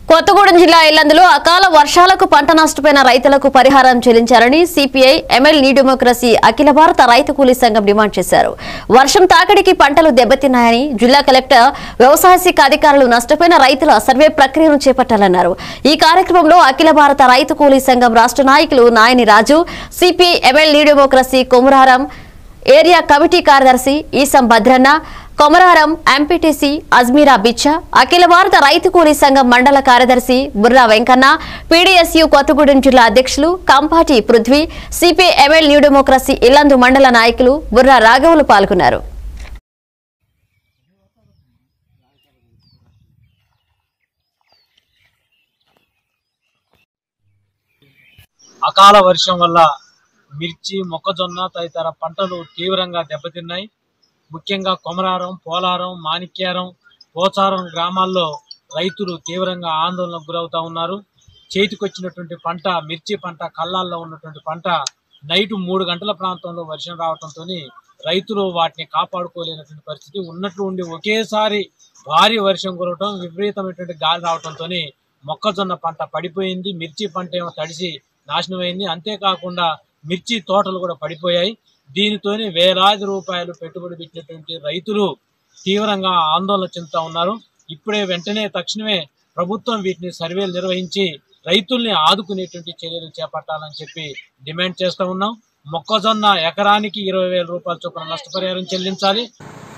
కొత్తగూడెం జిల్లా ఇల్లందులో అకాల వర్షాలకు పంట నష్టపోయిన రైతులకు పరిహారం చెల్లించాలని సిపిఐ ఎంఎల్ నీ డెమోక్రసీ అఖిల భారత రైతు కూలీ సంఘం డిమాండ్ చేశారు వర్షం తాకిడికి పంటలు దెబ్బతిన్నాయని జిల్లా కలెక్టర్ వ్యవసాయ శాఖ అధికారులు నష్టపోయిన రైతుల సర్వే ప్రక్రియను చేపట్టాలన్నారు ఈ కార్యక్రమంలో అఖిల భారత రైతు కూలీ సంఘం రాష్ట్ర నాయకులు Nayani Raju CPI ML New Democracy Komararam area committee కార్యదర్శి ఈసం భద్రన్న కొమరారం ఎంపీటీసీ అజ్మీరా బిచ్చా అఖిల భారత రైతు కూలీ సంఘం మండల కార్యదర్శి బుర్రా వెంకన్న పీడీఎస్యు కొత్తగూడెం జిల్లా అధ్యక్షులు Kampati Prithvi CPI ML New Democracy Illandu మండల నాయకులు బుర్రా రాఘవులు పాల్గొన్నారు అకాల వర్షం వల్ల మిర్చి మొక్కజొన్న తదితర పంటలు తీవ్రంగా దెబ్బతిన్నాయి ముఖ్యంగా కొమరారం పోలారం మాణిక్యారం పోచారం గ్రామాల్లో రైతులు తీవ్రంగా ఆందోళనకు గురవుతా ఉన్నారు చేతికొచ్చినటువంటి పంట మిర్చి పంట కళ్ళాల్లో ఉన్నటువంటి పంట నైట్ మూడు గంటల ప్రాంతంలో వర్షం రావడంతో రైతులు వాటిని కాపాడుకోలేనటువంటి పరిస్థితి ఉన్నట్లు ఉండి ఒకేసారి భారీ వర్షం కురవటం విపరీతమైనటువంటి గాలి రావడంతో మొక్కజొన్న పంట పడిపోయింది మిర్చి పంట ఏమో తడిసి నాశనమైంది అంతేకాకుండా మిర్చి తోటలు కూడా పడిపోయాయి దీనితోనే వేలాది రూపాయలు పెట్టుబడి పెట్టినటువంటి రైతులు తీవ్రంగా ఆందోళన చెందుతా ఉన్నారు ఇప్పుడే వెంటనే తక్షణమే ప్రభుత్వం వీటిని సర్వేలు నిర్వహించి రైతుల్ని ఆదుకునేటువంటి చర్యలు చేపట్టాలని చెప్పి డిమాండ్ చేస్తూ ఉన్నాం మొక్కజొన్న ఎకరానికి ఇరవై వేల రూపాయల చొప్పున నష్టపరిహారం చెల్లించాలి